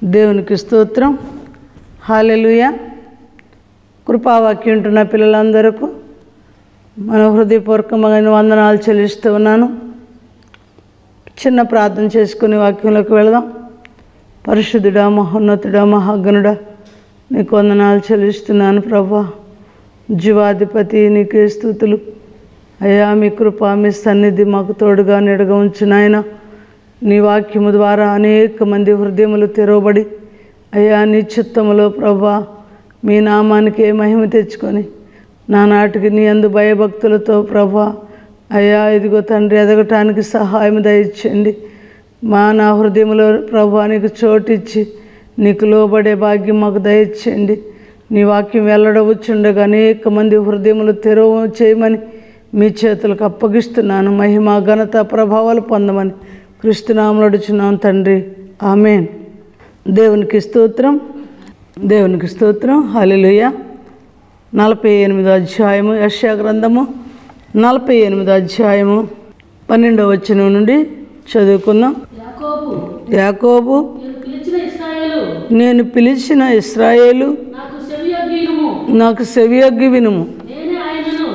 దేవునికి స్తోత్రం హాలెలుయ కృపావాక్యం ఉంటున్న పిల్లలందరకు మన హృదయపూర్వకమైన వందనాలు చెల్లిస్తూ ఉన్నాను చిన్న ప్రార్థన చేసుకుని వాక్యంలోకి వెళదాం పరిశుద్ధుడా మహోన్నతుడా మహాగణుడా నీకు వందనాలు చెల్లిస్తున్నాను ప్రభా జీవాధిపతి నీకే స్థుతులు అయ్యా మీ కృప మీ సన్నిధి మాకు తోడుగా నిడగా ఉంచు నాయన నీ వాక్యము ద్వారా అనేక మంది హృదయములు తెరవబడి అయ్యా నీ చిత్తములో ప్రభా మీ నామానికి మహిమ తెచ్చుకొని నానాటికి నీ అందు భయభక్తులతో ప్రభా అయ్యా ఇదిగో తండ్రి ఎదగటానికి సహాయం దయచేయండి మా నా హృదయంలో ప్రభా నీకు చోటిచ్చి నీకు లోబడే భాగ్యం మాకు దయచేయండి నీ వాక్యం వెల్లడవచ్చుండగా అనేక మంది హృదయములు తెరవ చేయమని మీ చేతులకు అప్పగిస్తున్నాను మహిమ ఘనత ప్రభావాలు పొందమని క్రిస్తునామలు అడుచున్నాం తండ్రి ఆమెన్ దేవునికి స్తోత్రం దేవునికి స్తోత్రం హల్లెలూయ నలభై ఎనిమిదో అధ్యాయము యశ్యా గ్రంథము నలభై ఎనిమిదో అధ్యాయము పన్నెండవ వచనం నుండి చదువుకున్నాం యాకోబు యాకోబు నేను పిలిచిన ఇస్రాయేలు నేను పిలిచిన ఇస్రాయేలు నాకు సెవియొగ్గియుము నాకు సెవియొగ్గి వినుము నేనే ఆయనను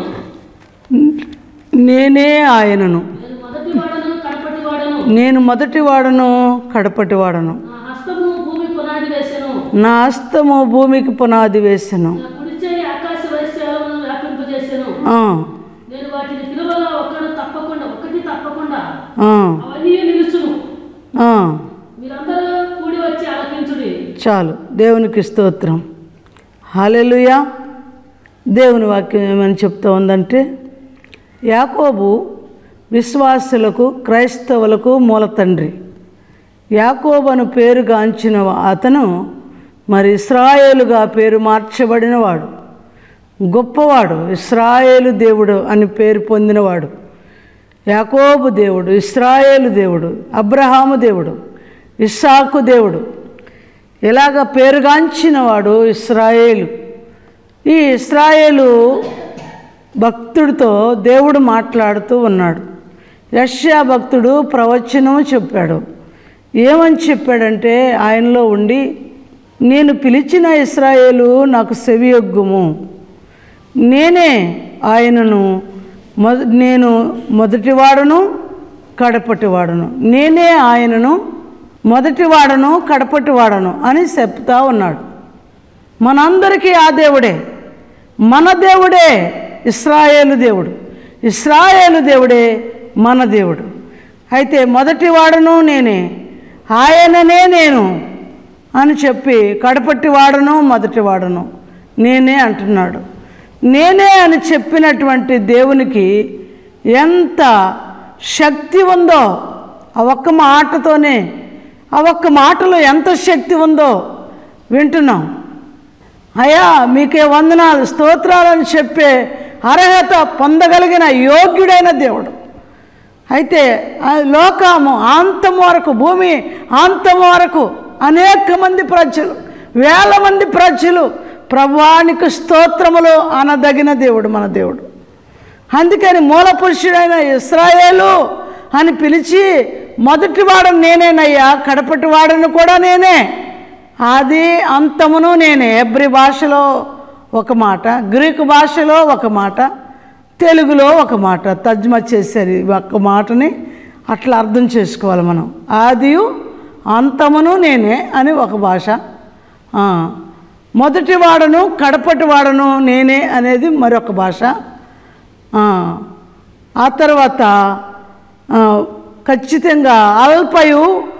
నేనే ఆయనను నేను మొదటి వాడను కడపటి వాడను నేను మొదటి వాడను కడపటి వాడను నా హస్తము భూమి పునాది వేసెను నా హస్తము భూమికి పునాది వేసెను నా కుడి చేయి ఆకాశ వైశ్యాలను వ్యాపింపజేసెను ఆ, నేను వాటిని పిలువగా ఒక్కడు తప్పకుండా ఒకటి తప్పకుండా ఆ, అవన్నీ నిలుచును ఆ. మీరందరూ కూడి వచ్చి ఆలకించుడి చాలు దేవునికి స్తోత్రం హాలెలుయా దేవుని వాక్యం ఏమని చెప్తా ఉందంటే యాకోబు విశ్వాసులకు క్రైస్తవులకు మూల తండ్రి యాకోబు అను పేరుగాంచిన అతను మరి ఇస్రాయేలుగా పేరు మార్చబడినవాడు గొప్పవాడు ఇస్రాయేలు దేవుడు అని పేరు పొందినవాడు యాకోబు దేవుడు ఇస్రాయేలు దేవుడు అబ్రహాము దేవుడు ఇస్సాకు దేవుడు ఇలాగ పేరుగాంచినవాడు ఇస్రాయేలు ఈ ఇస్రాయేలు భక్తుడితో దేవుడు మాట్లాడుతూ ఉన్నాడు యష్యా భక్తుడు ప్రవచనం చెప్పాడు ఏమని చెప్పాడంటే ఆయనలో ఉండి నేను పిలిచిన ఇస్రాయేలు నాకు సెవియొగ్గుము నేనే ఆయనను మొద నేను మొదటివాడను కడపటివాడను నేనే ఆయనను మొదటివాడను కడపటివాడను అని చెప్తా ఉన్నాడు మనందరికీ ఆ దేవుడే మన దేవుడే ఇస్రాయేలు దేవుడు ఇస్రాయేలు దేవుడే మన దేవుడు అయితే మొదటి వాడను నేనే ఆయననే నేను అని చెప్పి కడపట్టి వాడను మొదటి వాడను నేనే అంటున్నాడు నేనే అని చెప్పినటువంటి దేవునికి ఎంత శక్తి ఉందో ఆ ఒక్క మాటతోనే ఆ ఒక్క మాటలో ఎంత శక్తి ఉందో వింటున్నాం అయ్యా మీకే వందనాలు స్తోత్రాలని చెప్పే అర్హత పొందగలిగిన యోగ్యుడైన దేవుడు అయితే ఆ లోకము ఆంతం వరకు భూమి ఆంతం వరకు అనేక మంది ప్రజలు వేల మంది ప్రజలు ప్రభువానికి స్తోత్రములు అనదగిన దేవుడు మన దేవుడు అందుకని మూల పురుషుడైన ఇస్రాయేలు అని పిలిచి మొదటి వాడను నేనేనయ్యా కడపటి వాడను కూడా నేనే అది అంతమును నేనే ఎబ్రి భాషలో ఒక మాట గ్రీకు భాషలో ఒక మాట తెలుగులో ఒక మాట తర్జుమా చేశారు ఈ ఒక్క మాటని అట్లా అర్థం చేసుకోవాలి మనం ఆదియు అంతమును నేనే అని ఒక భాష ఆ, మొదటి వాడను కడపటి వాడను నేనే అనేది మరొక భాష ఆ, ఆ తర్వాత ఆ, ఖచ్చితంగా అల్పయు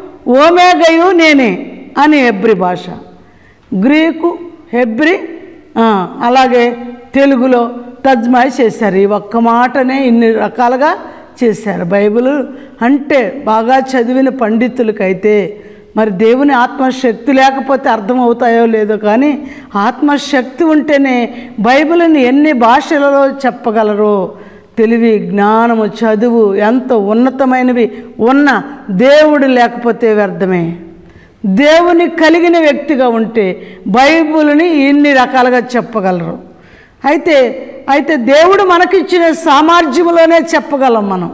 ఓమేగయు నేనే అని హెబ్రి భాష గ్రీకు హెబ్రి ఆ, అలాగే తెలుగులో తర్జుమాయి చేశారు ఈ ఒక్క మాటనే ఇన్ని రకాలుగా చేశారు బైబిల్ అంటే బాగా చదివిన పండితులకైతే మరి దేవుని ఆత్మశక్తి లేకపోతే అర్థమవుతాయో లేదో కానీ ఆత్మశక్తి ఉంటేనే బైబిల్ని ఎన్ని భాషలలో చెప్పగలరో తెలివి జ్ఞానము చదువు ఎంత ఉన్నతమైనవి ఉన్న దేవుడు లేకపోతే వ్యర్థమే దేవుని కలిగిన వ్యక్తిగా ఉంటే బైబిల్ని ఇన్ని రకాలుగా చెప్పగలరు అయితే అయితే దేవుడు మనకిచ్చిన సామర్థ్యంలోనే చెప్పగలం మనం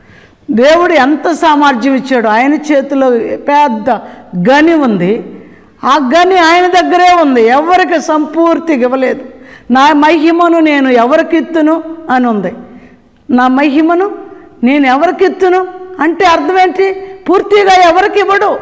దేవుడు ఎంత సామర్థ్యం ఇచ్చాడు ఆయన చేతిలో పెద్ద గని ఉంది ఆ గని ఆయన దగ్గరే ఉంది ఎవరికి సంపూర్తిగా ఇవ్వలేదు నా మహిమను నేను ఎవరికి ఇత్తును అని ఉంది నా మహిమను నేను ఎవరికి ఇత్తును అంటే అర్థం ఏంటి పూర్తిగా ఎవరికి ఇవ్వడు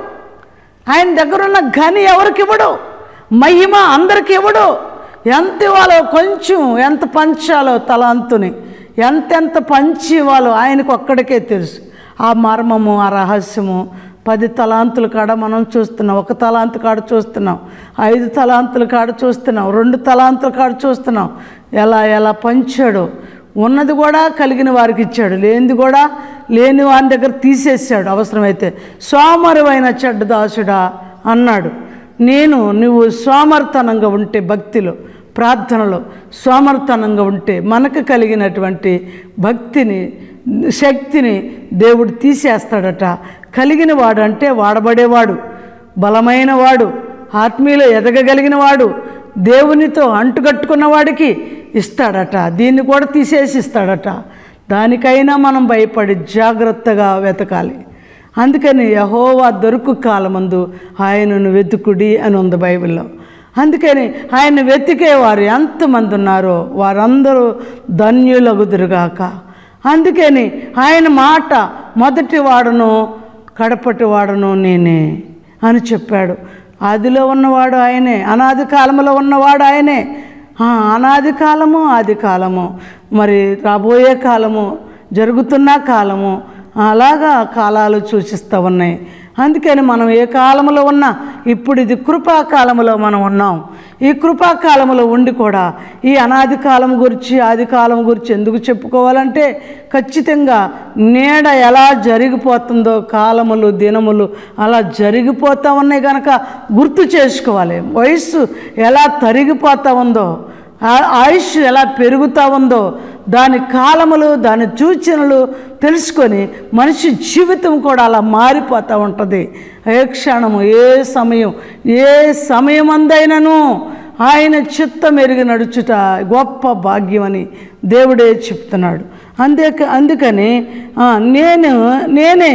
ఆయన దగ్గర ఉన్న గని ఎవరికి ఇవ్వడు మహిమ అందరికి ఇవ్వడు ఎంత ఇవ్వాలో కొంచెం ఎంత పంచాలో తలాంతుని ఎంతెంత పంచి ఇవ్వాలో ఆయనకు ఒక్కడికే తెలుసు ఆ మర్మము ఆ రహస్యము పది తలాంతుల కాడ మనం చూస్తున్నాం ఒక తలాంతు కాడ చూస్తున్నాం ఐదు తలాంతుల కాడ చూస్తున్నాం రెండు తలాంతుల కాడ చూస్తున్నాం ఎలా ఎలా పంచాడు ఉన్నది కూడా కలిగిన వారికి ఇచ్చాడు లేనిది కూడా లేని వారి దగ్గర తీసేసాడు అవసరమైతే సోమరువైన చెడ్డ దాసుడా అన్నాడు నేను నువ్వు సోమర్తనంగా ఉంటే భక్తిలో ప్రార్థనలో సోమర్తనంగా ఉంటే మనకు కలిగినటువంటి భక్తిని శక్తిని దేవుడు తీసేస్తాడట కలిగిన వాడు అంటే వాడబడేవాడు బలమైన వాడు ఆత్మీయులో ఎదగగలిగిన వాడు దేవునితో అంటుకట్టుకున్న వాడికి ఇస్తాడట దీన్ని కూడా తీసేసి ఇస్తాడట దానికైనా మనం భయపడి జాగ్రత్తగా వెతకాలి అందుకని యహోవా దొరుకు కాలమందు ఆయనను వెతుకుడి అని ఉంది బైబిల్లో అందుకని ఆయన వెతికేవారు ఎంతమంది ఉన్నారో వారందరూ ధన్యులగుదురుగాక అందుకని ఆయన మాట మొదటి వాడును కడపటి వాడును నేనే అని చెప్పాడు ఆదిలో ఉన్నవాడు ఆయనే అనాది కాలంలో ఉన్నవాడు ఆయనే ఆ, అనాది కాలము ఆది కాలము మరి రాబోయే కాలము జరుగుతున్న కాలము అలాగా కాలాలు సూచిస్తూ ఉన్నాయి అందుకని మనం ఏ కాలంలో ఉన్నా ఇప్పుడు ఇది కృపాకాలంలో మనం ఉన్నాం ఈ కృపాకాలంలో ఉండి కూడా ఈ అనాది కాలం గురించి ఆది కాలం గురించి ఎందుకు చెప్పుకోవాలంటే ఖచ్చితంగా నీడ ఎలా జరిగిపోతుందో కాలములు దినములు అలా జరిగిపోతూ ఉన్నాయి కనుక గుర్తు చేసుకోవాలి వయస్సు ఎలా తరిగిపోతూ ఉందో ఆ- ఆయుష్ ఎలా పెరుగుతూ ఉందో దాని కాలములు దాని సూచనలు తెలుసుకొని మనిషి జీవితం కూడా అలా మారిపోతూ ఉంటుంది ఏ క్షణము ఏ సమయం ఏ సమయమందైనను ఆయన చిత్తం ఎరిగి నడుచుట గొప్ప భాగ్యమని దేవుడే చెప్తున్నాడు అందే అందుకని ఆ, నేను నేనే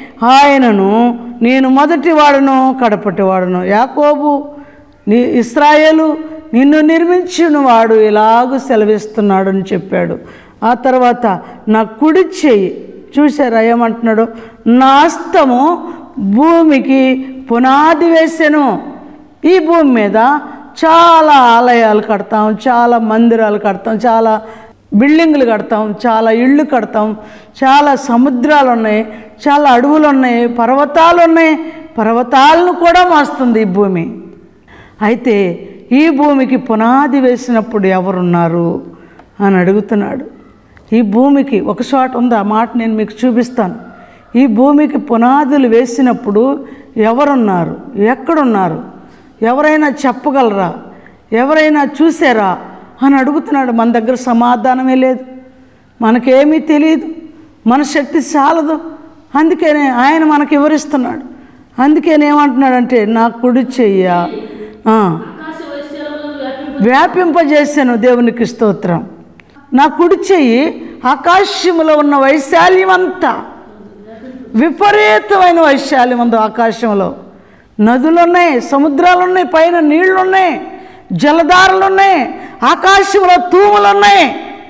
ఆయనను నేను మొదటి వాడను కడపటి వాడను యాకోబు నీ ఇస్రాయేలు నిన్ను నిర్మించిన వాడు ఇలాగూ సెలవిస్తున్నాడు అని చెప్పాడు ఆ తర్వాత నా కుడి చెయ్యి చూసారా ఏమంటున్నాడు నా హస్తము భూమికి పునాది వేసెను ఈ భూమి మీద చాలా ఆలయాలు కడతాం చాలా మందిరాలు కడతాం చాలా బిల్డింగులు కడతాం చాలా ఇళ్ళు కడతాం చాలా సముద్రాలు ఉన్నాయి చాలా అడవులు ఉన్నాయి పర్వతాలు ఉన్నాయి పర్వతాలను కూడా మోస్తుంది ఈ భూమి అయితే ఈ భూమికి పునాది వేసినప్పుడు ఎవరున్నారు అని అడుగుతున్నాడు ఈ భూమికి ఒక చోట ఉంది ఆ మాట నేను మీకు చూపిస్తాను ఈ భూమికి పునాదులు వేసినప్పుడు ఎవరున్నారు ఎక్కడున్నారు ఎవరైనా చెప్పగలరా ఎవరైనా చూసారా అని అడుగుతున్నాడు మన దగ్గర సమాధానమే లేదు మనకేమీ తెలియదు మన శక్తి చాలదు అందుకనే ఆయన మనకి వివరిస్తున్నాడు అందుకని ఏమంటున్నాడంటే నా కుడి చెయ్య ఆ, ఆకాశ వైశాల్యములను వ్యాపింప వ్యాపింపజేశాను దేవునికి స్తోత్రం నా కుడి చెయ్యి ఆకాశంలో ఉన్న వైశాల్యం అంతా విపరీతమైన వైశాల్యం ఉంది ఆకాశంలో నదులు ఉన్నాయి సముద్రాలు ఉన్నాయి పైన నీళ్లు ఉన్నాయి జలధారలు ఉన్నాయి ఆకాశంలో తూములు ఉన్నాయి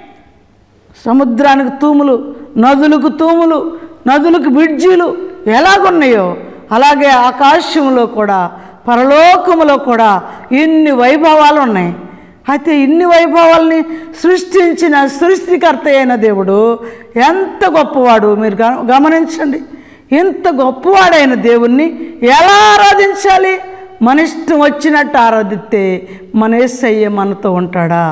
సముద్రానికి తూములు నదులకు తూములు నదులకు బ్రిడ్జీలు ఎలాగున్నాయో అలాగే ఆకాశంలో కూడా పరలోకములో కూడా ఇన్ని వైభవాలు ఉన్నాయి అయితే ఇన్ని వైభవాల్ని సృష్టించిన సృష్టికర్త అయిన దేవుడు ఎంత గొప్పవాడు మీరు గమ- గమనించండి ఇంత గొప్పవాడైన దేవుణ్ణి ఎలా ఆరాధించాలి మన ఇష్టం వచ్చినట్టు ఆరాధిస్తే మన యేసయ్య మనతో ఉంటాడా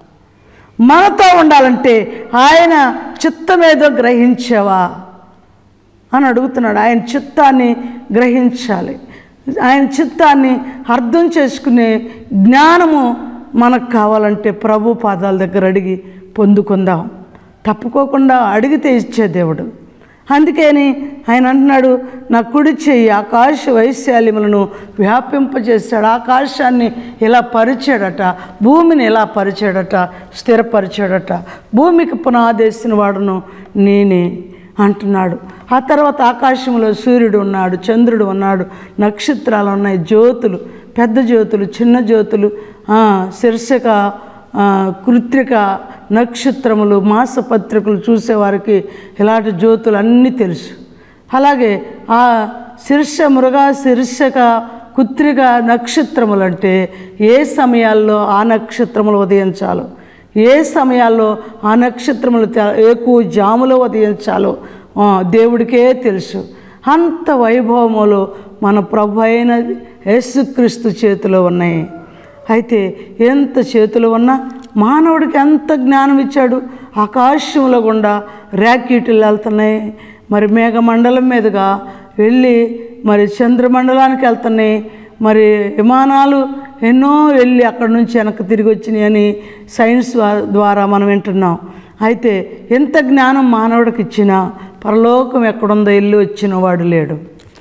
మనతో ఉండాలంటే ఆయన చిత్తమేదో గ్రహించావా అని అడుగుతున్నాడు ఆయన చిత్తాన్ని గ్రహించాలి ఆయన చిత్తాన్ని అర్థం చేసుకునే జ్ఞానము మనకు కావాలంటే ప్రభు పాదాల దగ్గర అడిగి పొందుకుందాం తప్పుకోకుండా అడిగితే ఇచ్చే దేవుడు అందుకని ఆయన అంటున్నాడు నా కుడి చెయ్యి ఆకాశ వైశాల్యములను వ్యాపింపజేశాడు ఆకాశాన్ని ఇలా పరిచాడట భూమిని ఇలా పరిచాడట స్థిరపరిచాడట భూమికి పునాదేసిన వాడును నేనే అంటున్నాడు ఆ తర్వాత ఆకాశంలో సూర్యుడు ఉన్నాడు చంద్రుడు ఉన్నాడు నక్షత్రాలు ఉన్నాయి జ్యోతులు పెద్ద జ్యోతులు చిన్న జ్యోతులు ఆ, శీర్షక ఆ, కృత్రిక నక్షత్రములు మాసపత్రికలు చూసేవారికి ఇలాంటి జ్యోతులు అన్నీ తెలుసు అలాగే ఆ శీర్ష మృగ శీర్షక కుత్రిక నక్షత్రములు అంటే ఏ సమయాల్లో ఆ నక్షత్రములు ఉదయించాలో ఏ సమయాల్లో ఆ నక్షత్రములు తె- ఎక్కువ జాములో ఉదయించాలో ఆ, దేవుడికే తెలుసు అంత వైభవములు మన ప్రభు అయిన యేసుక్రీస్తు చేతిలో ఉన్నాయి అయితే ఎంత చేతులు ఉన్నా మానవుడికి ఎంత జ్ఞానం ఇచ్చాడు ఆకాశంలో గుండా ర్యాకెట్లు వెళ్తున్నాయి మరి మేఘమండలం మీదుగా వెళ్ళి మరి చంద్రమండలానికి వెళ్తున్నాయి మరి విమానాలు ఎన్నో వెళ్ళి అక్కడి నుంచి వెనక్కి తిరిగి వచ్చినాయి అని సైన్స్ ద్వా- ద్వారా మనం వింటున్నాం అయితే ఎంత జ్ఞానం మానవుడికి ఇచ్చినా పరలోకం ఎక్కడుందో వెళ్ళి వచ్చిన వాడు లేడు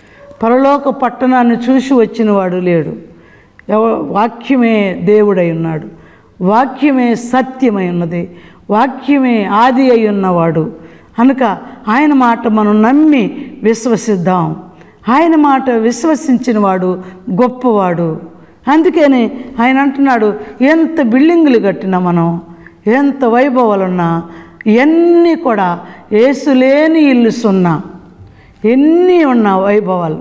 పరలోక పట్టణాన్ని చూసి వచ్చినవాడు లేడు ఎవ వాక్యమే దేవుడై ఉన్నాడు వాక్యమే సత్యమై ఉన్నది వాక్యమే ఆది అయి ఉన్నవాడు కనుక ఆయన మాట మనం నమ్మి విశ్వసిద్దాం ఆయన మాట విశ్వసించిన వాడు గొప్పవాడు అందుకని ఆయన అంటున్నాడు ఎంత బిల్డింగులు కట్టినా మనం ఎంత వైభవాలున్నా ఇవన్నీ కూడా ఏసులేని ఇల్లు సున్నా ఎన్ని ఉన్నా వైభవాలు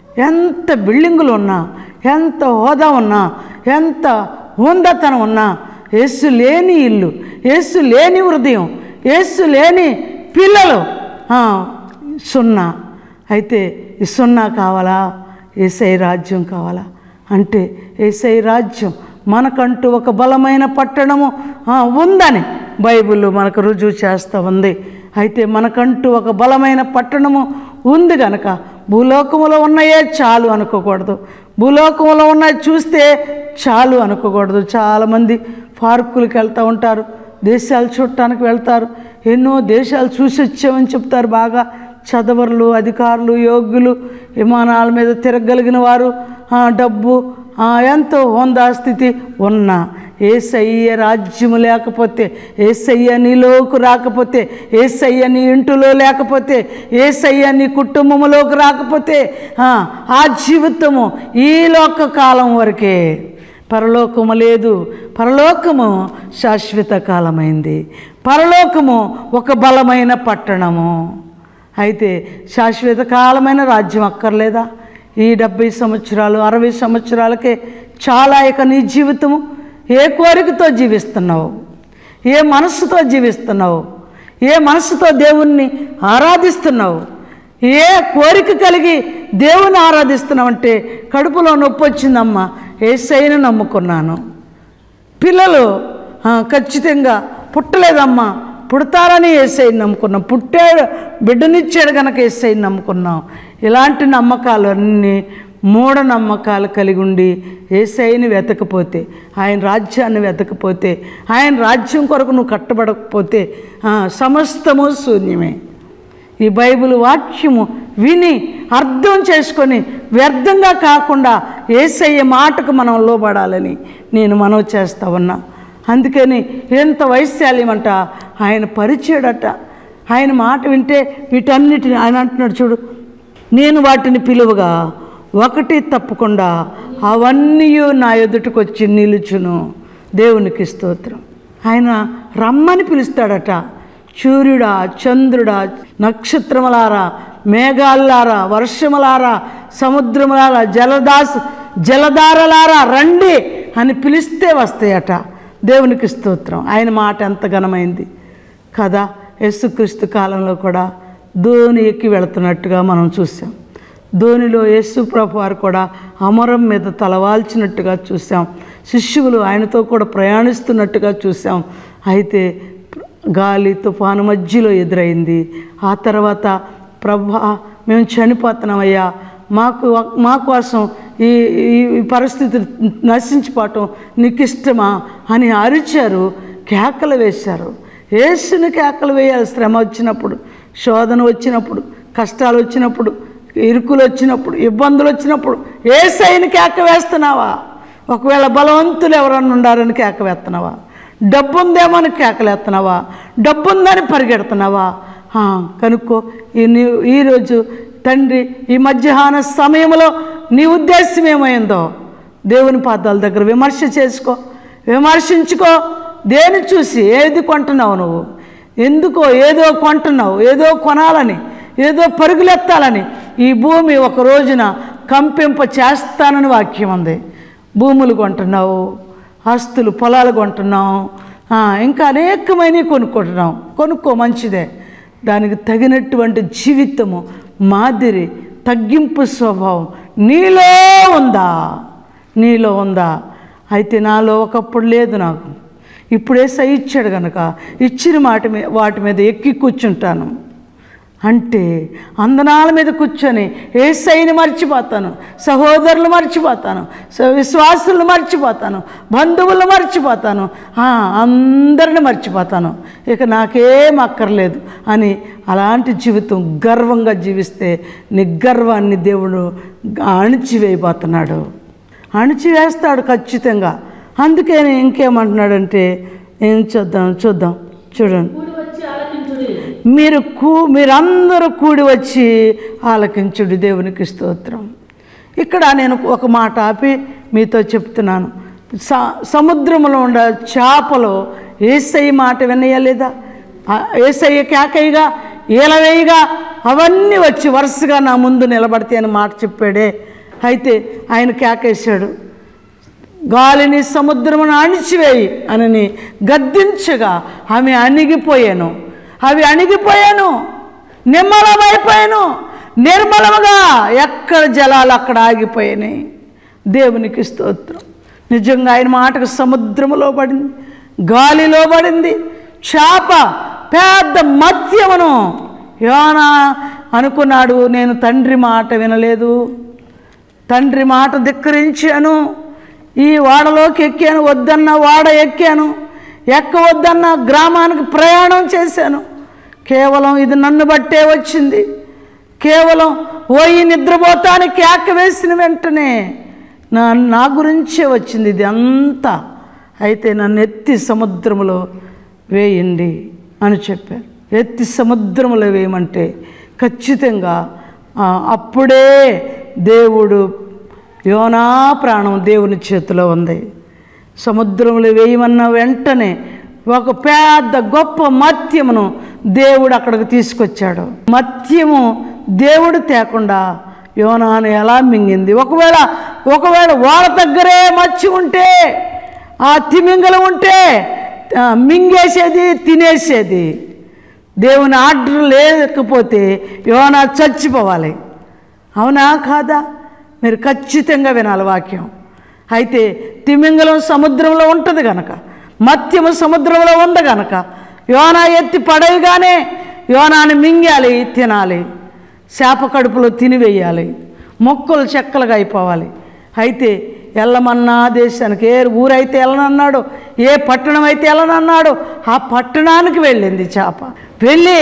ఎంత బిల్డింగులు ఉన్నా ఎంత హోదా ఉన్నా ఎంత హోందతనం ఉన్నా యేసు లేని ఇల్లు యేసు లేని హృదయం యేసు లేని పిల్లలు ఆ, సున్నా అయితే ఈ సున్నా కావాలా ఏసై రాజ్యం కావాలా అంటే ఏసై రాజ్యం మనకంటూ ఒక బలమైన పట్టణము ఆ, ఉందని బైబిల్ మనకు రుజువు చేస్తూ ఉంది అయితే మనకంటూ ఒక బలమైన పట్టణము ఉంది గనక భూలోకములో ఉన్నాయే చాలు అనుకోకూడదు భూలోకంలో ఉన్నాయి చూస్తే చాలు అనుకోకూడదు చాలామంది పార్కులకు వెళ్తూ ఉంటారు దేశాలు చూడటానికి వెళ్తారు ఎన్నో దేశాలు చూసి వచ్చామని చెప్తారు బాగా చదవరులు అధికారులు యోగ్యులు విమానాల మీద తిరగలిగిన వారు ఆ, డబ్బు ఆ, ఎంతో హోందా స్థితి ఉన్న ఏసయ్య రాజ్యము లేకపోతే ఏసయ్య నీలోకి రాకపోతే ఏసయ్య నీ ఇంటిలో లేకపోతే ఏసయ్య నీ కుటుంబములోకి రాకపోతే ఆ, ఆ జీవితము ఈ లోక కాలం వరకే పరలోకము లేదు పరలోకము శాశ్వత కాలమైంది పరలోకము ఒక బలమైన పట్టణము అయితే శాశ్వత కాలమైన రాజ్యం అక్కర్లేదా ఈ డెబ్భై సంవత్సరాలు అరవై సంవత్సరాలకే చాలా ఇక నీ జీవితము ఏ కోరికతో జీవిస్తున్నావు ఏ మనస్సుతో జీవిస్తున్నావు ఏ మనస్సుతో దేవుణ్ణి ఆరాధిస్తున్నావు ఏ కోరిక కలిగి దేవుని ఆరాధిస్తున్నావంటే కడుపులో నొప్పి వచ్చిందమ్మా ఏసైను నమ్ముకున్నాను పిల్లలు ఆ, ఖచ్చితంగా పుట్టలేదమ్మా పుడతారని ఏసైని నమ్ముకున్నాం పుట్టాడు బిడ్డనిచ్చాడు కనుక ఏసైని నమ్ముకున్నాం ఇలాంటి నమ్మకాలు అన్నీ మూఢనమ్మకాలు కలిగి ఉండి ఏసైని వెతకపోతే ఆయన రాజ్యాన్ని వెతకపోతే ఆయన రాజ్యం కొరకు నువ్వు కట్టబడకపోతే ఆ, సమస్తము శూన్యమే ఈ బైబిల్ వాక్యము విని అర్థం చేసుకొని వ్యర్థంగా కాకుండా ఏసయ్య మాటకు మనం లోబడాలని నేను మనవి చేస్తా ఉన్నా అందుకని ఎంత వైశాల్యమంట ఆయన పరిచయడట ఆయన మాట వింటే వీటన్నిటిని ఆయన అంటున్నాడు చూడు నేను వాటిని పిలువగా ఒకటి తప్పకుండా అవన్నీ నా ఎదుటికి వచ్చి నిలుచును దేవునికి స్తోత్రం ఆయన రమ్మని పిలుస్తాడట సూర్యుడా చంద్రుడా నక్షత్రములారా మేఘాలారా వర్షములారా సముద్రములారా జలదాస్ జలధారలారా రండి అని పిలిస్తే వస్తాయట దేవునికి స్తోత్రం ఆయన మాట ఎంత ఘనమైంది కదా యేసుక్రీస్తు కాలంలో కూడా ధోని ఎక్కి వెళుతున్నట్టుగా మనం చూసాం ధోనిలో యేసు ప్రభు వారు కూడా అమరం మీద తలవాల్చినట్టుగా చూసాం శిష్యులు ఆయనతో కూడా ప్రయాణిస్తున్నట్టుగా చూసాం అయితే గాలి తుఫాను మధ్యలో ఎదురైంది ఆ తర్వాత ప్రభా మేము చనిపోతున్నామయ్యా మాకు మా కోసం ఈ ఈ పరిస్థితి నశించిపోవటం నీకు ఇష్టమా అని అరిచారు కేకలు వేశారు యేసుని కేకలు వేయాలి శ్రమ వచ్చినప్పుడు శోధన వచ్చినప్పుడు కష్టాలు వచ్చినప్పుడు ఇరుకులు వచ్చినప్పుడు ఇబ్బందులు వచ్చినప్పుడు ఏసైని కేక వేస్తున్నావా ఒకవేళ బలవంతులు ఎవరన్నా ఉండారని కేక వేస్తున్నావా డబ్బు ఉందేమని కేకలేస్తున్నావా డబ్బు ఉందని పరిగెడుతున్నావా ఆ, కనుక్కో ఈ నీ ఈరోజు తండ్రి ఈ మధ్యాహ్న సమయంలో నీ ఉద్దేశం ఏమైందో దేవుని పాదాల దగ్గర విమర్శ చేసుకో విమర్శించుకో దేని చూసి ఏది కొంటున్నావు నువ్వు ఎందుకో ఏదో కొంటున్నావు ఏదో కొనాలని ఏదో పరుగులెత్తాలని ఈ భూమి ఒక రోజున కంపింప చేస్తానని వాక్యం ఉంది భూములు కొంటున్నావు ఆస్తులు పొలాలు కొంటున్నావు ఆ, ఇంకా అనేకమైనవి కొనుక్కుంటున్నాం కొనుక్కో మంచిదే దానికి తగినటువంటి జీవితము మాదిరి తగ్గింపు స్వభావం నీలో ఉందా నీలో ఉందా అయితే నాలో ఒకప్పుడు లేదు నాకు ఇప్పుడే సై ఇచ్చాడు కనుక ఇచ్చిన మాట మీ వాటి మీద ఎక్కి కూర్చుంటాను అంటే అందనాల మీద కూర్చొని ఏసైని మర్చిపోతాను సహోదరులు మర్చిపోతాను స- విశ్వాసులను మర్చిపోతాను బంధువులు మర్చిపోతాను ఆ, అందరిని మర్చిపోతాను ఇక నాకేం అక్కర్లేదు అని అలాంటి జీవితం గర్వంగా జీవిస్తే నీ గర్వాన్ని దేవుడు అణిచివేయబోతున్నాడు అణిచివేస్తాడు ఖచ్చితంగా అందుకే ఇంకేమంటున్నాడంటే ఏం చూద్దాం చూద్దాం చూడండి కూడి వచ్చి ఆలకించుడి మీరు కూ మీరందరూ కూడి వచ్చి ఆలకించుడి దేవునికి స్తోత్రం ఇక్కడ నేను ఒక మాట ఆపి మీతో చెప్తున్నాను స సముద్రంలో ఉండే చేపలు ఏసయ్య మాట వినయలేదా ఆ ఏసయ్య కేకయ్యగా ఈలవేయగా అవన్నీ వచ్చి వరుసగా నా ముందు నిలబడితే అని మాట చెప్పాడే అయితే ఆయన కేకేశాడు గాలిని సముద్రమును అణిచివేయి అని గద్దించగా ఆమె అణిగిపోయాను అవి అణిగిపోయాను నిమ్మలమైపోయాను నిర్మలముగా ఎక్కడ జలాలు అక్కడ ఆగిపోయినాయి దేవునికి స్తోత్రం నిజంగా ఆయన మాటకు సముద్రములో పడింది గాలిలో పడింది చేప పెద్ద మత్యమును యోనా అనుకున్నాడు నేను తండ్రి మాట వినలేదు తండ్రి మాట ధిక్కరించాను ఈ వాడలోకి ఎక్కాను వద్దన్న వాడ ఎక్కాను ఎక్కవద్దన్న గ్రామానికి ప్రయాణం చేశాను కేవలం ఇది నన్ను బట్టే వచ్చింది కేవలం పోయి నిద్రపోతానికి కేక వేసిన వెంటనే నా నా గురించే వచ్చింది ఇది అంతా అయితే నన్ను ఎత్తి సముద్రములో వేయండి అని చెప్పారు ఎత్తి సముద్రములో వేయమంటే ఖచ్చితంగా ఆ, అప్పుడే దేవుడు యోనా ప్రాణం దేవుని చేతిలో ఉంది సముద్రంలో వేయమన్న వెంటనే ఒక పెద్ద గొప్ప మత్యమును దేవుడు అక్కడికి తీసుకొచ్చాడు మత్యము దేవుడు తేకుండా యోనాను ఎలా మింగింది ఒకవేళ ఒకవేళ వాళ్ళ దగ్గరే మత్స్యం ఉంటే ఆ తిమింగలం ఉంటే ఆ, మింగేసేది తినేసేది దేవుని ఆర్డర్ లేకపోతే యోనా చచ్చిపోవాలి అవునా కాదా మీరు ఖచ్చితంగా వినాలి వాక్యం అయితే తిమింగలం సముద్రంలో ఉంటుంది గనక మత్యము సముద్రంలో ఉంది గనక యోనా ఎత్తి పడేయగానే యోనాని మింగాలి తినాలి చేప కడుపులో తినివేయాలి మొక్కలు చెక్కలుగా అయిపోవాలి అయితే వెళ్ళమన్నా దేశానికి ఏ ఊరైతే వెళ్ళనన్నాడు ఏ పట్టణం అయితే వెళ్ళనన్నాడు ఆ పట్టణానికి వెళ్ళింది చేప వెళ్ళి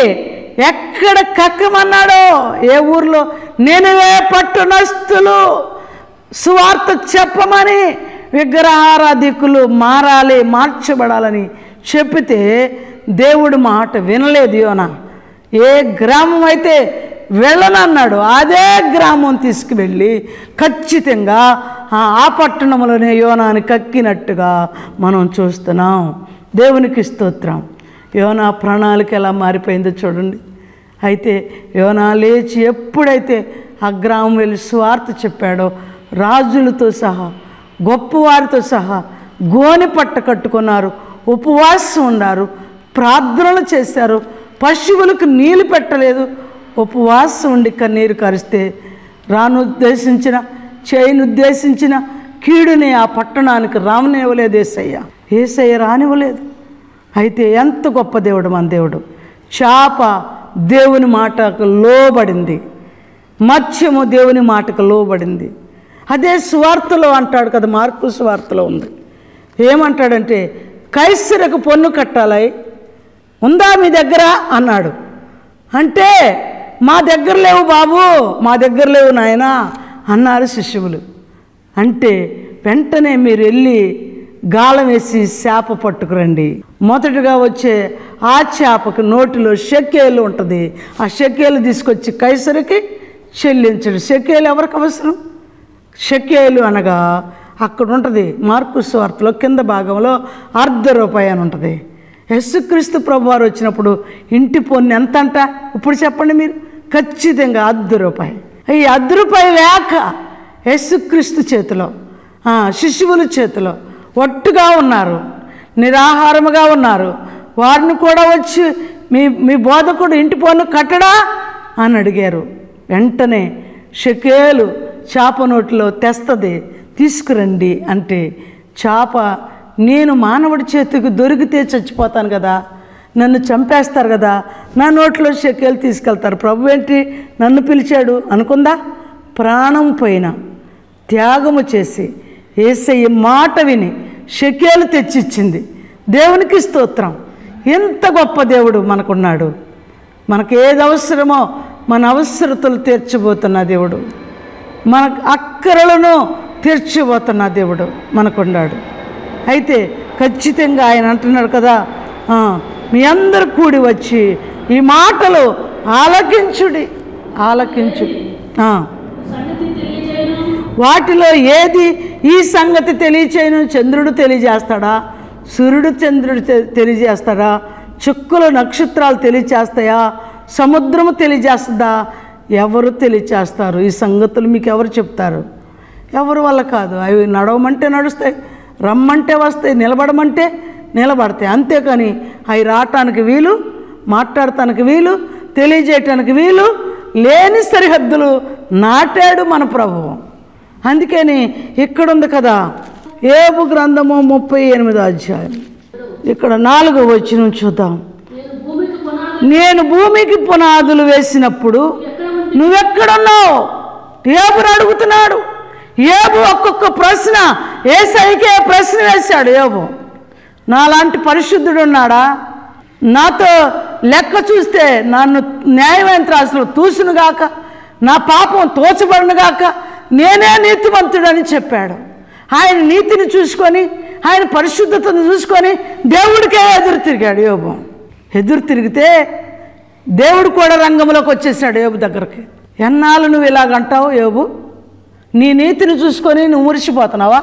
ఎక్కడ కక్కమన్నాడో ఏ ఊర్లో నేనువే పట్టణస్తులు సువార్త చెప్పమని విగ్రహారాధికులు మారాలి మార్చబడాలని చెప్పితే దేవుడు మాట వినలేదు యోన ఏ గ్రామం అయితే వెళ్ళనన్నాడు అదే గ్రామం తీసుకువెళ్ళి ఖచ్చితంగా ఆ ఆ పట్టణంలోనే యోనాని కక్కినట్టుగా మనం చూస్తున్నాం దేవునికి స్తోత్రం యోనా ప్రణాళిక ఎలా మారిపోయిందో చూడండి అయితే యోనా లేచి ఎప్పుడైతే ఆ గ్రామం వెళ్ళి స్వార్థ చెప్పాడో రాజులతో సహా గొప్పవారితో సహా గోని పట్ట కట్టుకున్నారు ఉపవాసం ఉన్నారు ప్రార్థనలు చేశారు పశువులకు నీళ్లు పెట్టలేదు ఉపవాసం ఉండి కన్నీరు కరిస్తే రానుద్దేశించిన చేయనుద్దేశించిన కీడుని ఆ పట్టణానికి రామనివ్వలేదు ఏసయ్య ఏసయ్య రానివ్వలేదు అయితే ఎంత గొప్ప దేవుడు మన దేవుడు చేప దేవుని మాటకు లోబడింది మత్స్యము దేవుని మాటకు లోబడింది అదే సువార్తలో అంటాడు కదా మార్కు సువార్తలో ఉంది ఏమంటాడంటే కైసరకు పన్ను కట్టాలి ఉందా మీ దగ్గర అన్నాడు అంటే మా దగ్గర లేవు బాబు మా దగ్గర లేవు నాయనా అన్నారు శిష్యువులు అంటే వెంటనే మీరు వెళ్ళి గాలం వేసి చేప పట్టుకురండి మొదటగా వచ్చే ఆ చేపకు నోటిలో షెక్కేలు ఉంటుంది ఆ షెక్కేలు తీసుకొచ్చి కైసరికి చెల్లించడు షెక్కేలు ఎవరికి అవసరం షెక్కేలు అనగా అక్కడ ఉంటుంది మార్కు స్వార్థలో కింద భాగంలో అర్ధ రూపాయి అని ఉంటుంది యేసుక్రీస్తు ప్రభు వారు వచ్చినప్పుడు ఇంటి పొన్ను ఎంత అంట ఇప్పుడు చెప్పండి మీరు ఖచ్చితంగా అర్ధ రూపాయి ఈ అర్ధ రూపాయి లేక యేసుక్రీస్తు చేతిలో ఆ, శిశువుల చేతిలో ఒట్టుగా ఉన్నారు నిరాహారముగా ఉన్నారు వారిని కూడా వచ్చి మీ మీ బోధకుడు ఇంటి పన్ను కట్టడా అని అడిగారు వెంటనే షకేలు చేప నోటిలో తెస్తుంది తీసుకురండి అంటే చేప నేను మానవుడి చేతికి దొరికితే చచ్చిపోతాను కదా నన్ను చంపేస్తారు కదా నా నోట్లో షకేలు తీసుకెళ్తారు ప్రభు ఏంటి నన్ను పిలిచాడు అనుకుందా ప్రాణం పోయిన త్యాగము చేసి ఏసయ్య మాట విని షకేలు తెచ్చిచ్చింది దేవునికి స్తోత్రం ఎంత గొప్ప దేవుడు మనకున్నాడు మనకు ఏది అవసరమో మన అవసరతలు తీర్చబోతున్న దేవుడు మన అక్కరలను తీర్చిపోతున్న దేవుడు మనకున్నాడు అయితే ఖచ్చితంగా ఆయన అంటున్నాడు కదా "ఆ, మీ అందరు కూడి వచ్చి ఈ మాటలు ఆలకించుడి ఆలకించు ఆ. సంగతి తెలియజేయను వాటిలో ఏది ఈ సంగతి తెలియచేయను చంద్రుడు తెలియజేస్తాడా సూర్యుడు చంద్రుడు తె- తెలియజేస్తాడా చుక్కలు నక్షత్రాలు తెలియచేస్తాయా సముద్రము తెలియజేస్తుందా ఎవరు తెలియచేస్తారు ఈ సంగతులు మీకు ఎవరు చెప్తారు ఎవరు వల్ల కాదు అవి నడవమంటే నడుస్తాయి రమ్మంటే వస్తాయి నిలబడమంటే నిలబడతాయి అంతేకాని అవి రావటానికి వీలు మాట్లాడటానికి వీలు తెలియజేయటానికి వీలు లేని సరిహద్దులు నాటాడు మన ప్రభువు అందుకని ఇక్కడ ఉంది కదా ఏబు గ్రంథము ముప్పై ఎనిమిదో అధ్యాయం ఇక్కడ నాలుగో వచ్చిన చూద్దాం నేను భూమికి పునాది నేను భూమికి పునాదులు వేసినప్పుడు ఎక్కడ ఉంది నువ్వెక్కడున్నావు ఏబుని అడుగుతున్నాడు ఏబు ఒక్కొక్క ప్రశ్న ఏసైకే ప్రశ్న వేశాడు ఏబు నాలాంటి పరిశుద్ధుడు ఉన్నాడా నాతో లెక్క చూస్తే నన్ను న్యాయమైన త్రాసులో తూసునుగాక నా పాపం తోచబడునుగాక నేనే నీతిమంతుడని చెప్పాడు ఆయన నీతిని చూసుకొని ఆయన పరిశుద్ధతను చూసుకొని దేవుడికే ఎదురు తిరిగాడు యోబు ఎదురు తిరిగితే దేవుడు కూడా రంగంలోకి వచ్చేసాడు యోబు దగ్గరికి ఎన్నాళ్ళు నువ్వు ఇలాగంటావు యోబు నీ నీతిని చూసుకొని నువ్వు మురిసిపోతున్నావా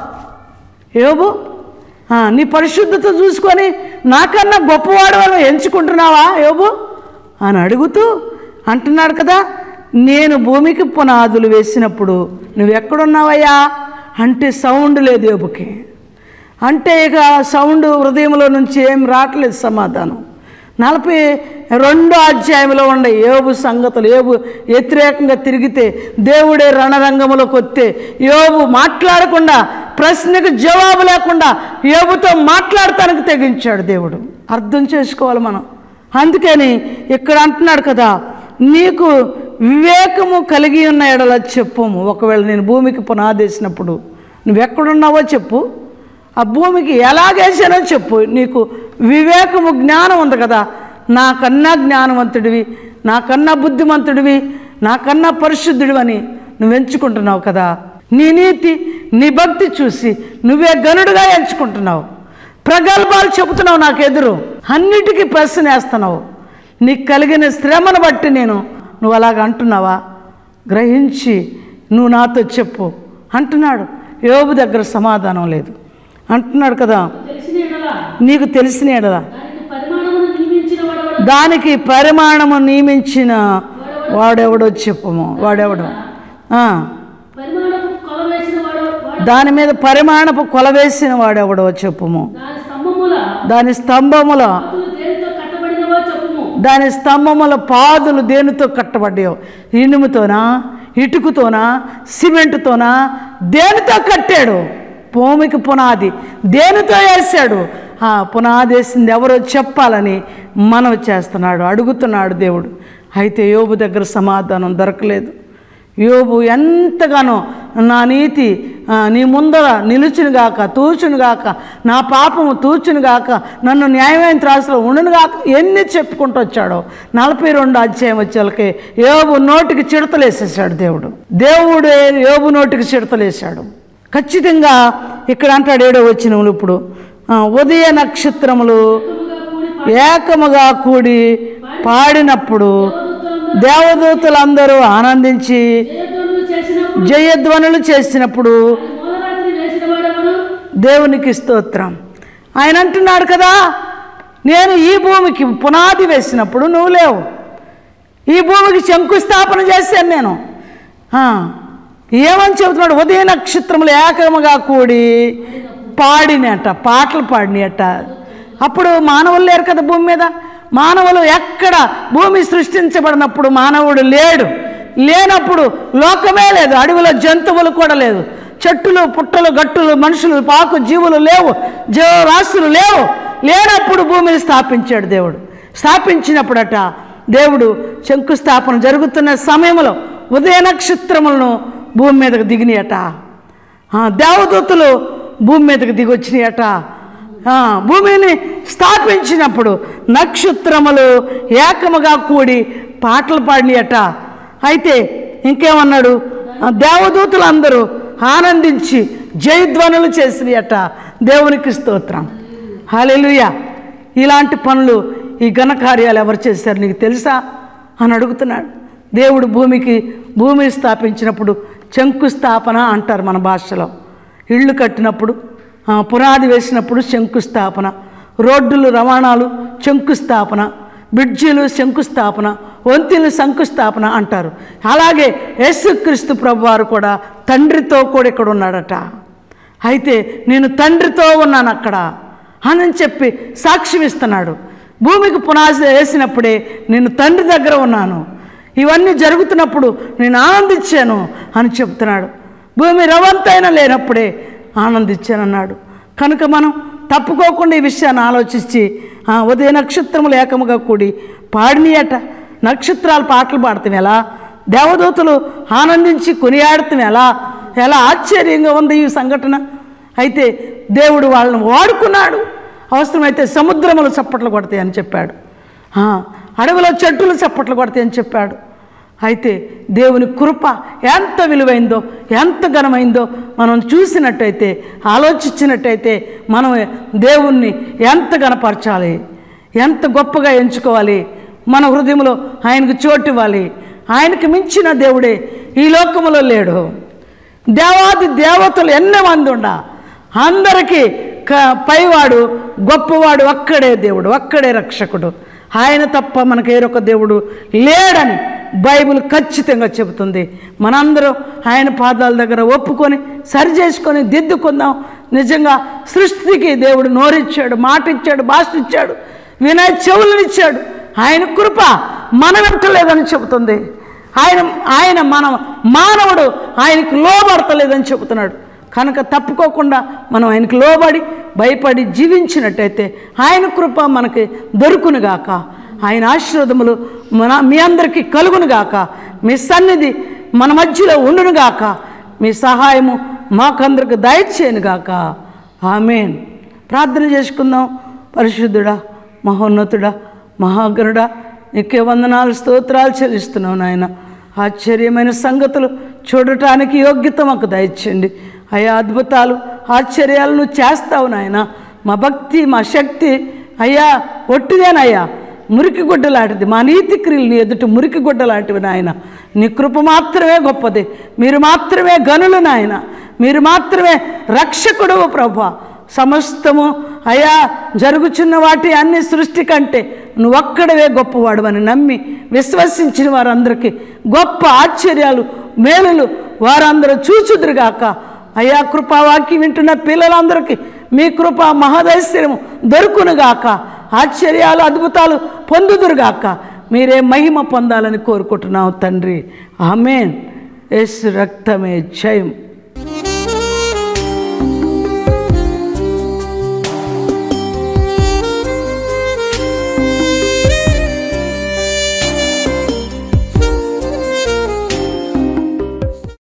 యోబు ఆ, నీ పరిశుద్ధత చూసుకొని నాకన్నా గొప్పవాడు అని ఎంచుకుంటున్నావా యోబు అని అడుగుతూ అంటున్నాడు కదా నేను భూమికి పునాదులు వేసినప్పుడు నువ్వు ఎక్కడున్నావయ్యా అంటే సౌండ్ లేదు యోబుకి అంటే ఇక సౌండ్ హృదయంలో నుంచి ఏం రావట్లేదు సమాధానం నలభై రెండో అధ్యాయంలో ఉండే యోబు సంగతులు యోబు వ్యతిరేకంగా తిరిగితే దేవుడే రణరంగంలోకి వస్తే యోబు మాట్లాడకుండా ప్రశ్నకు జవాబు లేకుండా యోబుతో మాట్లాడటానికి తెగించాడు దేవుడు అర్థం చేసుకోవాలి మనం అందుకని ఇక్కడ అంటున్నాడు కదా నీకు వివేకము కలిగి ఉన్న ఎడల చెప్పుము ఒకవేళ నేను భూమికి పునాదేసినప్పుడు నువ్వెక్కడున్నావో చెప్పు ఆ భూమికి ఎలాగేసానో చెప్పు నీకు వివేకము జ్ఞానం ఉంది కదా నాకన్నా జ్ఞానవంతుడివి నాకన్నా బుద్ధిమంతుడివి నాకన్నా పరిశుద్ధుడివి అని నువ్వు ఎంచుకుంటున్నావు కదా నీ నీతి నీ భక్తి చూసి నువ్వే గనుడుగా ఎంచుకుంటున్నావు ప్రగల్భాలు చెబుతున్నావు నాకు ఎదురు అన్నిటికీ ప్రశ్న వేస్తున్నావు నీకు కలిగిన శ్రమను బట్టి నేను నువ్వు అలాగ అంటున్నావా గ్రహించి నువ్వు నాతో చెప్పు అంటున్నాడు యోబు దగ్గర సమాధానం లేదు అంటున్నాడు కదా తెలిసిన ఎడలా నీకు తెలిసిన ఎడలా దానికి పరిమాణమును నియమించిన వాడెవడు దానికి పరిమాణము నియమించిన వాడెవడో చెప్పుము వాడెవడు ఆ, పరిమాణము కొల వేసిన వాడు వాడు దాని మీద పరిమాణపు కొలవేసిన వాడెవడో చెప్పుము దాని స్తంభముల దాని స్తంభముల పాతులు దేనితో కట్టబడినవో చెప్పుము దాని స్తంభముల పాదులు దేనితో కట్టబడ్డాయో ఇనుముతోనా ఇటుకుతోనా సిమెంటుతోనా దేనితో కట్టాడు భూమికి పునాది దేనితో వేసాడు ఆ పునాది వేసింది ఎవరో చెప్పాలని మనవి చేస్తున్నాడు అడుగుతున్నాడు దేవుడు అయితే యోబు దగ్గర సమాధానం దొరకలేదు యోబు ఎంతగానో నా నీతి ఆ, నీ ముందర నిలుచునుగాక తూచునుగాక నా పాపము తూచునుగాక నన్ను న్యాయమైన త్రాసులో ఉండునుగాక ఎన్ని చెప్పుకుంటూ వచ్చాడో నలభై రెండు అధ్యాయం వచ్చేళ్ళకి యోబు నోటికి చిడతలేసేసాడు దేవుడు దేవుడే యోబు నోటికి చిడతలేశాడు ఖచ్చితంగా ఇక్కడ అంటాడు ఏడో వచ్చినములు ఇప్పుడు ఆ, ఉదయ నక్షత్రములు ఏకముగా కూడి పాడినప్పుడు దేవదూతలందరూ ఆనందించి జయధ్వనులు చేసినప్పుడు జయధ్వనులు చేసినప్పుడు మూలరాత్రి వేసిన వాడెవడు దేవునికి స్తోత్రం ఆయన అంటున్నాడు కదా నేను ఈ భూమికి పునాది వేసినప్పుడు నువ్వు లేవు ఈ భూమికి శంకుస్థాపన చేశాను నేను ఆ, ఏమని చెబుతున్నాడు ఉదయ నక్షత్రములు ఏకముగా కూడి పాడినట పాటలు పాడినట అప్పుడు మానవులు లేరు కదా భూమి మీద మానవులు ఎక్కడ భూమి సృష్టించబడినప్పుడు మానవుడు లేడు లేనప్పుడు లోకమే లేదు అడవిలో జంతువులు కూడా లేదు చెట్టులు పుట్టలు గట్టులు మనుషులు పాకు జీవులు లేవు జీవరాశులు లేవు లేనప్పుడు భూమిని స్థాపించాడు దేవుడు స్థాపించినప్పుడట దేవుడు శంకుస్థాపన జరుగుతున్న సమయంలో ఉదయ నక్షత్రములను భూమి మీదకు దిగినాయట ఆ, దేవదూతలు భూమి మీదకు దిగి వచ్చినాయట ఆ, భూమిని స్థాపించినప్పుడు నక్షత్రములు ఏకముగా కూడి పాటలు పాడినాయట అయితే ఇంకేమన్నాడు ఆ, దేవదూతలు అందరూ ఆనందించి జయధ్వనులు చేసినాయట దేవునికి స్తోత్రం హాలెలుయ ఇలాంటి పనులు ఈ ఘనకార్యాలు ఎవరు చేశారు నీకు తెలుసా అని అడుగుతున్నాడు దేవుడు భూమికి భూమి స్థాపించినప్పుడు శంకుస్థాపన అంటారు మన భాషలో ఇళ్ళు కట్టినప్పుడు ఆ, పునాది వేసినప్పుడు శంకుస్థాపన రోడ్డులు రవాణాలు శంకుస్థాపన బ్రిడ్జీలు శంకుస్థాపన వంతెనలు శంకుస్థాపన అంటారు అలాగే యేసుక్రీస్తు ప్రభు వారు కూడా తండ్రితో కూడా ఇక్కడ ఉన్నాడట అయితే నేను తండ్రితో ఉన్నాను అక్కడ అని చెప్పి సాక్ష్యం ఇస్తున్నాడు భూమికి పునాది వేసినప్పుడే నేను తండ్రి దగ్గర ఉన్నాను ఇవన్నీ జరుగుతున్నప్పుడు నేను ఆనందించాను అని చెప్తున్నాడు భూమి రవంతైనా లేనప్పుడే ఆనందించానన్నాడు కనుక మనం తప్పుకోకుండా ఈ విషయాన్ని ఆలోచించి ఆ, ఉదయ నక్షత్రములు ఏకముగా కూడి పాడినయట నక్షత్రాలు పాటలు పాడతాం ఎలా దేవదూతలు ఆనందించి కొనియాడతాం ఎలా ఎలా ఆశ్చర్యంగా ఉంది ఈ సంఘటన అయితే దేవుడు వాళ్ళని వాడుకున్నాడు అవసరమైతే సముద్రములు చప్పట్లు కొడతాయి అని చెప్పాడు ఆ, అడవిలో చెట్టులు చప్పట్లు కొడతాయి అని చెప్పాడు అయితే దేవుని కృప ఎంత విలువైందో ఎంత ఘనమైందో మనం చూసినట్టయితే ఆలోచించినట్టయితే మనం దేవుణ్ణి ఎంత గణపరచాలి ఎంత గొప్పగా ఎంచుకోవాలి మన హృదయంలో ఆయనకు చోటు ఇవ్వాలి ఆయనకు మించిన దేవుడే ఈ లోకములో లేడు దేవాది దేవతలు ఎన్ని మంది ఉండ అందరికీ క పైవాడు గొప్పవాడు ఒక్కడే దేవుడు ఒక్కడే రక్షకుడు ఆయన తప్ప మనకు ఏరొక దేవుడు లేడని బైబిల్ ఖచ్చితంగా చెబుతుంది మనందరం ఆయన పాదాల దగ్గర ఒప్పుకొని సరి చేసుకొని దిద్దుకుందాం నిజంగా సృష్టికి దేవుడు నోరిచ్చాడు మాట ఇచ్చాడు భాష ఇచ్చాడు వినయ చెవులనిచ్చాడు ఆయన కృప మన వెంట లేదని చెబుతుంది ఆయన ఆయన మన మానవుడు ఆయనకు లోబడతలేదని చెబుతున్నాడు కనుక తప్పుకోకుండా మనం ఆయనకు లోబడి భయపడి జీవించినట్టయితే ఆయన కృప మనకి దొరుకునుగాక ఆయన ఆశీర్వదములు మన మీ అందరికీ కలుగునుగాక మీ సన్నిధి మన మధ్యలో ఉండునుగాక మీ సహాయము మాకందరికి దయచేయనుగాక ఆమెన్ ప్రార్థన చేసుకుందాం పరిశుద్ధుడా మహోన్నతుడా మహాగరుడా నీకే వందనాలు స్తోత్రాలు చెల్లిస్తున్నావు నాయన ఆశ్చర్యమైన సంగతులు చూడటానికి యోగ్యత మాకు దయచేయండి అయ్యా అద్భుతాలు ఆశ్చర్యాలు నువ్వు చేస్తావు నాయన మా భక్తి మా శక్తి అయ్యా ఒట్టిదేనయ్యా మురికి గుడ్డ లాంటిది మా నీతి క్రియలు నీ ఎదుట మురికి గుడ్డ లాంటివి నాయన నీ కృప మాత్రమే గొప్పది మీరు మాత్రమే గనులు నాయన మీరు మాత్రమే రక్షకుడు ప్రభా సమస్తము అయా జరుగుచున్న వాటి అన్ని సృష్టి కంటే నువ్వు ఒక్కడవే గొప్పవాడు అని నమ్మి విశ్వసించిన వారందరికీ గొప్ప ఆశ్చర్యాలు మేలులు వారందరూ చూచుదురుగాక అయా కృపావాక్యం వింటున్న పిల్లలందరికీ మీ కృప మహదైశ్వర్యము దొరుకునుగాక ఆశ్చర్యాలు అద్భుతాలు పొందుదురుగాక మీరే మహిమ పొందాలని కోరుకుంటున్నావు తండ్రి ఆమెన్ యేసు రక్తమే జయం